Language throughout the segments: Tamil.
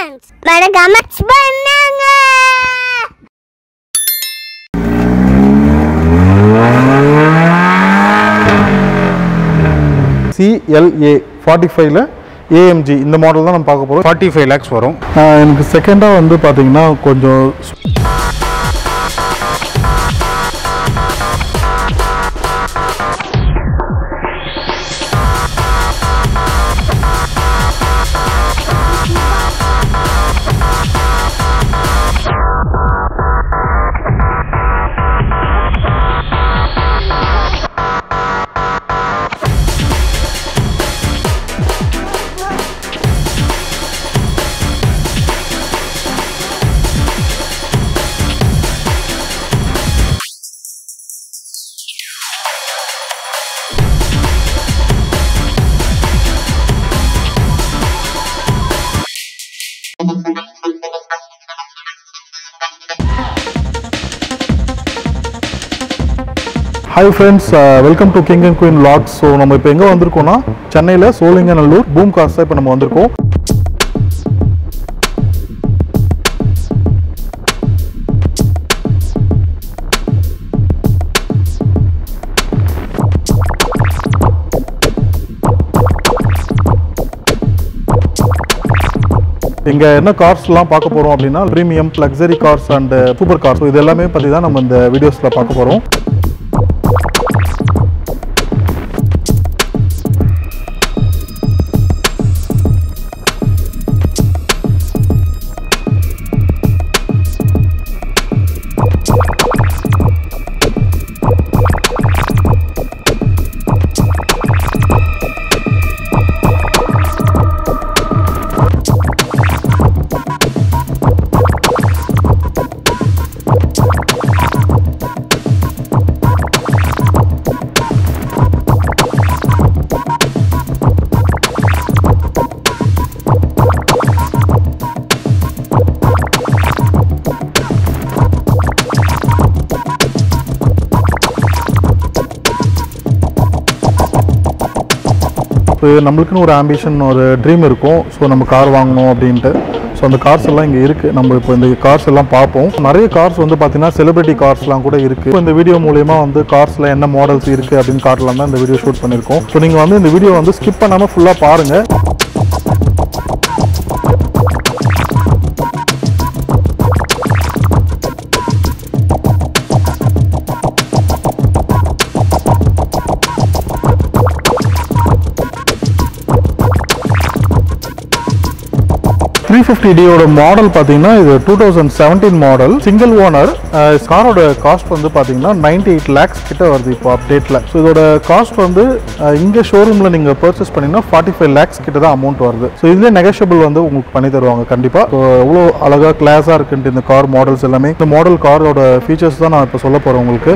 ஃப்ரெண்ட்ஸ் மறக்காம பண்ணாங்க சிஎல்ஏ ஃபார்ட்டி ஃபைவ்ல ஏஎம்ஜி இந்த மாடல் தான் நம்ம பார்க்க போகிறோம் ஃபார்ட்டி ஃபைவ் லேக்ஸ் வரும் எனக்கு செகண்டாக வந்து பார்த்தீங்கன்னா கொஞ்சம் hi friends welcome to king and queen logs so நம்ம இப்போ எங்கே வந்திருக்கோம்னா சென்னையில் சோழிங்கநல்லூர் பூம் கார்ஸ் தான் இப்போ நம்ம வந்திருக்கோம் இங்கே என்ன கார்ஸ்லாம் பார்க்க போகிறோம் அப்படின்னா premium luxury cars and super cars இது எல்லாமே பற்றி தான் நம்ம இந்த வீடியோஸில் பார்க்க போகிறோம் ஸோ நம்மளுக்குன்னு ஒரு ஆம்பிஷன் ஒரு ட்ரீம் இருக்கும் ஸோ நம்ம கார் வாங்கணும் அப்படின்ட்டு ஸோ அந்த கார்ஸ் எல்லாம் இங்கே இருக்குது நம்ம இப்போ இந்த கார்ஸ் எல்லாம் பார்ப்போம் நிறைய கார்ஸ் வந்து பார்த்தீங்கன்னா செலிபிரிட்டி கார்ஸ்லாம் கூட இருக்குது இந்த வீடியோ மூலயமா வந்து கார்ஸில் என்ன மாடல்ஸ் இருக்குது அப்படின்னு காட்டலாம் தான் இந்த வீடியோ ஷூட் பண்ணியிருக்கோம் ஸோ நீங்கள் வந்து இந்த வீடியோ வந்து ஸ்கிப் பண்ணாமல் ஃபுல்லாக பாருங்கள் த்ரீ ஃபிஃப்டி டியோட மாடல் பார்த்தீங்கன்னா இது two thousand seventeen model single owner காரோட காஸ்ட் வந்து பார்த்தீங்கன்னா நைன்டி எயிட் லேக்ஸ் கிட்ட வருது இப்போ அப்டேட்டில் ஸோ இதோட காஸ்ட் வந்து அஹ், இங்கே ஷோரூமில் நீங்கள் பர்ச்சேஸ் பண்ணிங்கன்னா ஃபார்ட்டி ஃபைவ் லேக்ஸ் கிட்ட தான் அமௌண்ட் வருது ஸோ இதுலேயே நெகஷியபிள் வந்து உங்களுக்கு பண்ணி தருவாங்க கண்டிப்பாக ஸோ எவ்வளோ அழகாக கிளாஸாக இருக்குன்ட்டு இந்த கார் மாடல்ஸ் எல்லாமே இந்த மாடல் காரோட ஃபீச்சர்ஸ் தான் நான் இப்போ சொல்ல போகிறேன் உங்களுக்கு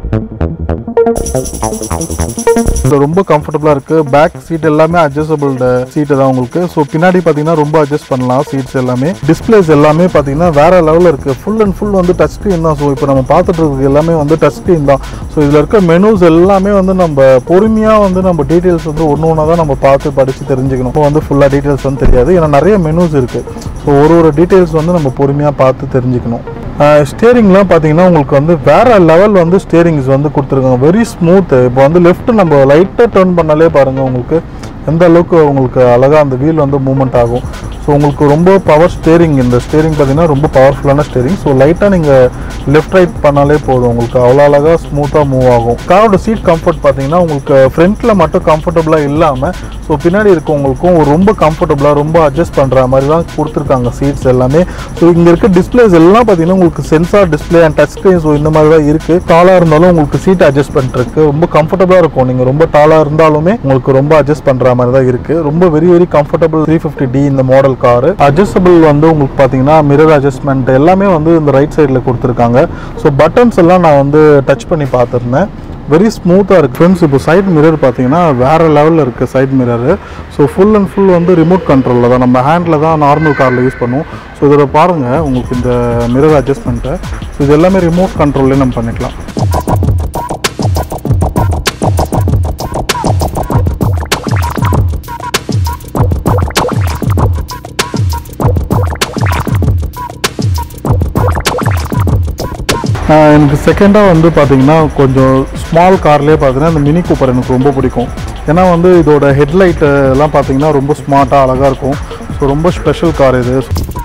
இது ரொம்ப கம்ஃபர்டபுளாக இருக்குது பேக் சீட் எல்லாமே அட்ஜஸ்டபிள் சீட்டு தான் உங்களுக்கு ஸோ பின்னாடி பார்த்தீங்கன்னா ரொம்ப அட்ஜஸ்ட் பண்ணலாம் சீட்ஸ் எல்லாமே டிஸ்பிளேஸ் எல்லாமே பார்த்தீங்கன்னா வேற லெவலில் இருக்குது ஃபுல் அண்ட் ஃபுல் வந்து டச் ஸ்க்ரீன் தான் ஸோ இப்போ நம்ம பார்த்துட்டு இருக்கிறது எல்லாமே வந்து டச் ஸ்க்ரீன் தான் ஸோ இதில் இருக்க மெனூஸ் எல்லாமே வந்து நம்ம பொறுமையாக வந்து நம்ம டீட்டெயில்ஸ் வந்து ஒன்று ஒன்றா தான் நம்ம பார்த்து படித்து தெரிஞ்சுக்கணும் இப்போ வந்து ஃபுல்லாக டீட்டெயில்ஸ் வந்து தெரியாது ஏன்னா நிறைய மெனூஸ் இருக்குது ஸோ ஒரு ஒரு டீட்டெயில்ஸ் வந்து நம்ம பொறுமையாக பார்த்து தெரிஞ்சுக்கணும் ஸ்டேரிங்லாம் பார்த்தீங்கன்னா உங்களுக்கு வந்து வேற லெவல் வந்து ஸ்டேரிங்ஸ் வந்து கொடுத்துருக்காங்க வெரி ஸ்மூத் இப்போ வந்து லெஃப்ட் நம்ம லைட்டாக டர்ன் பண்ணாலே பாருங்க உங்களுக்கு எந்த அளவுக்கு உங்களுக்கு அழகாக அந்த வீல் வந்து மூவ்மெண்ட் ஆகும் ஸோ உங்களுக்கு ரொம்ப பவர் ஸ்டேரிங் இந்த ஸ்டேரிங் பார்த்தீங்கன்னா ரொம்ப பவர்ஃபுல்லான ஸ்டேரிங் ஸோ லைட்டாக நீங்கள் லெஃப்ட் ரைட் பண்ணாலே போதும் உங்களுக்கு அவ்வளோ அழகாக ஸ்மூத்தாக மூவ் ஆகும் காரோட சீட் கம்ஃபர்ட் பார்த்தீங்கன்னா உங்களுக்கு ஃப்ரண்ட்டில் மட்டும் கம்ஃபர்டபுளாக இல்லாமல் ஸோ பின்னாடி இருக்கவங்களுக்கும் ஒரு ரொம்ப கம்ஃபர்டபுளாக ரொம்ப அட்ஜஸ்ட் பண்ணுற மாதிரி தான் கொடுத்துருக்காங்க சீட்ஸ் எல்லாமே ஸோ இங்கே இருக்க டிஸ்பிளேஸ் எல்லாம் பார்த்தீங்கன்னா உங்களுக்கு sensor display and touch screen so இந்த மாதிரி தான் இருக்குது டாலாக இருந்தாலும் உங்களுக்கு சீட் அட்ஜஸ்ட் பண்ணுறதுக்கு ரொம்ப கம்ஃபர்டபுளாக இருக்கும் நீங்கள் ரொம்ப டாலாக இருந்தாலுமே உங்களுக்கு ரொம்ப அட்ஜஸ்ட் பண்ணுற மாதிரி தான் இருக்குது ரொம்ப very very comfortable three fifty D இந்த மாடல் காரு அட்ஜஸ்டபிள் வந்து உங்களுக்கு பார்த்தீங்கன்னா மிரர் அட்ஜஸ்ட்மெண்ட் எல்லாமே வந்து இந்த ரைட் சைடில் கொடுத்துருக்காங்க ஸோ பட்டன்ஸ் எல்லாம் நான் வந்து டச் பண்ணி பார்த்துருந்தேன் வெரி ஸ்மூத்தாக இருக்குது ஃப்ரெண்ட்ஸ் இப்போ சைட் மிரர் பார்த்தீங்கன்னா வேறு லெவலில் இருக்குது side mirror so full and full வந்து ரிமோட் கண்ட்ரோலில் தான் நம்ம ஹேண்டில் தான் நார்மல் காரில் யூஸ் பண்ணுவோம் ஸோ இதில் பாருங்கள் உங்களுக்கு இந்த மிரர் அட்ஜஸ்ட்மெண்ட்டை ஸோ இது எல்லாமே ரிமோட் கண்ட்ரோல்லே நம்ம பண்ணிக்கலாம் ஆஹ் எனக்கு செகண்டாக வந்து பார்த்தீங்கன்னா கொஞ்சம் ஸ்மால் கார்லேயே பார்த்தீங்கன்னா இந்த மினி கூப்பர் எனக்கு ரொம்ப பிடிக்கும் ஏன்னா வந்து இதோட ஹெட்லைட்டு எல்லாம் பார்த்தீங்கன்னா ரொம்ப ஸ்மார்ட்டாக அழகாக இருக்கும் ஸோ ரொம்ப ஸ்பெஷல் கார் இது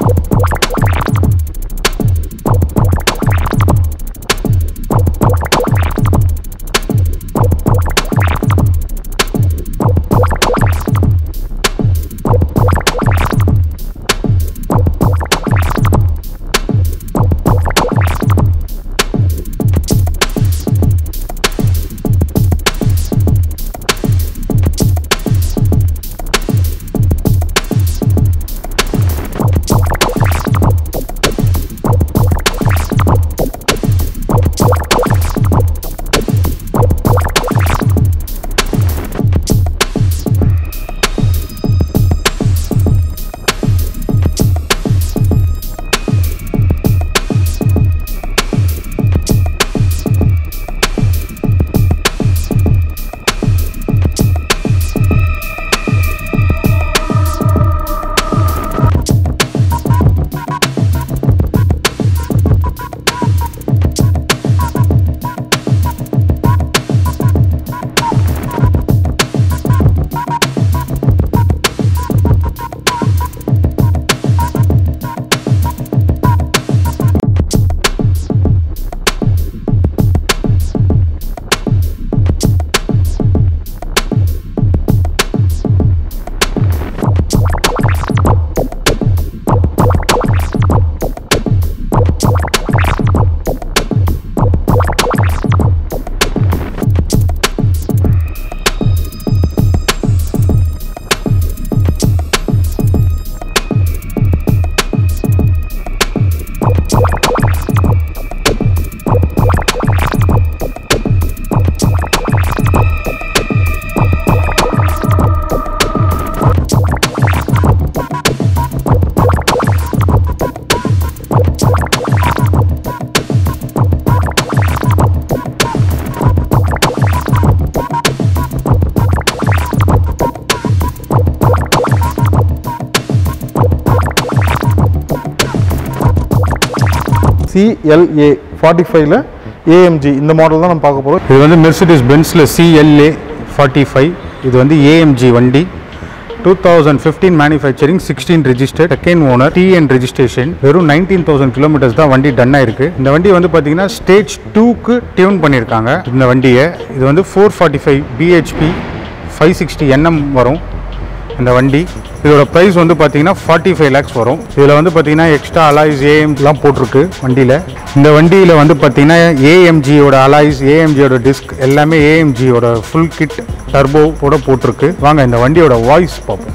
சிஎல்ஏ ஃபார்ட்டி ஃபைவ்ல ஏஎம்ஜி இந்த மாடல் தான் நம்ம பார்க்க போகிறோம் இது வந்து மெர்சிடிஸ் பென்ஸில் சிஎல்ஏ ஃபார்ட்டி ஃபைவ் இது வந்து ஏஎம்ஜி வண்டி two thousand fifteen manufacturing sixteen registered second owner TN registration வெறும் நைன்டீன் தௌசண்ட் கிலோமீட்டர்ஸ் தான் வண்டி டன் ஆயிருக்கு இந்த வண்டி வந்து பார்த்தீங்கன்னா ஸ்டேஜ் டூக்கு டியூன் பண்ணியிருக்காங்க இந்த வண்டியை இது வந்து four forty five BHP five sixty NM வரும் இந்த வண்டி இதோட ப்ரைஸ் வந்து பார்த்தீங்கன்னா ஃபார்ட்டி ஃபைவ் லேக்ஸ் வரும் இதில் வந்து பார்த்தீங்கன்னா எக்ஸ்ட்ரா அலாய்ஸ் ஏஎம்லாம் போட்டிருக்கு வண்டியில் இந்த வண்டியில் வந்து பார்த்தீங்கன்னா ஏஎம்ஜியோட அலாய்ஸ் ஏஎம்ஜியோட டிஸ்க் எல்லாமே ஏஎம்ஜியோட ஃபுல் கிட் டர்போவோட போட்டிருக்கு வாங்க இந்த வண்டியோட வாய்ஸ் பார்ப்போம்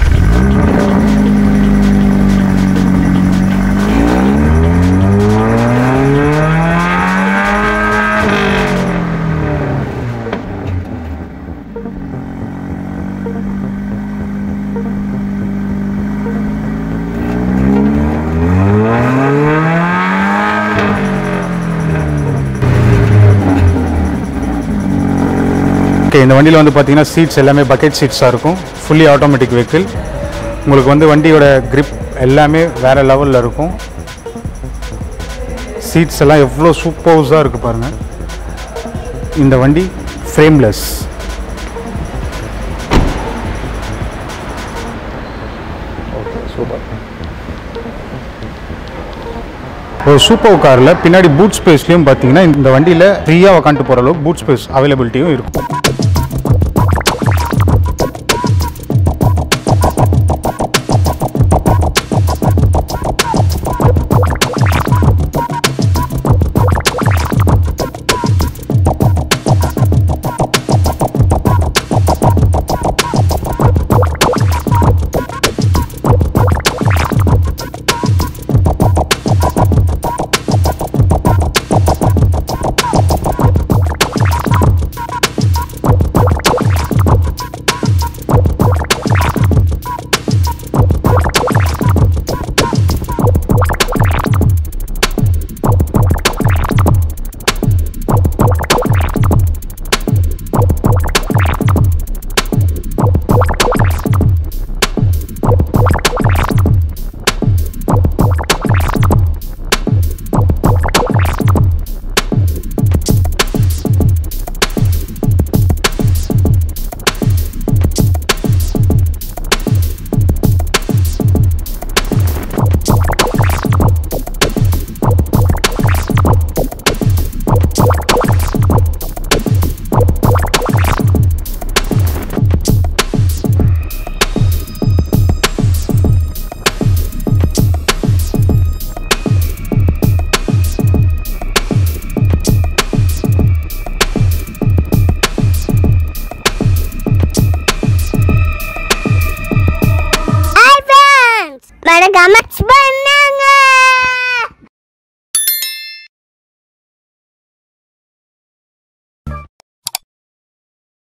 ஓகே இந்த வண்டியில் வந்து பார்த்தீங்கன்னா சீட்ஸ் எல்லாமே பக்கெட் சீட்ஸாக இருக்கும் ஃபுல்லி ஆட்டோமேட்டிக் வெஹிக்கிள் உங்களுக்கு வந்து வண்டியோட grip எல்லாமே வேறு லெவலில் இருக்கும் சீட்ஸ் எல்லாம் எவ்வளோ சூப்பர்ஸாக இருக்குது பாருங்கள் இந்த வண்டி ஃப்ரேம்லெஸ் ஒரு சூப்பர் காரில் பின்னாடி பூட் ஸ்பேஸ்லையும் பார்த்தீங்கன்னா இந்த வண்டியில் ஃப்ரீயாக உக்காந்துட்டு போகிற அளவுக்கு பூட் ஸ்பேஸ் அவைலபிலிட்டியும் இருக்கும்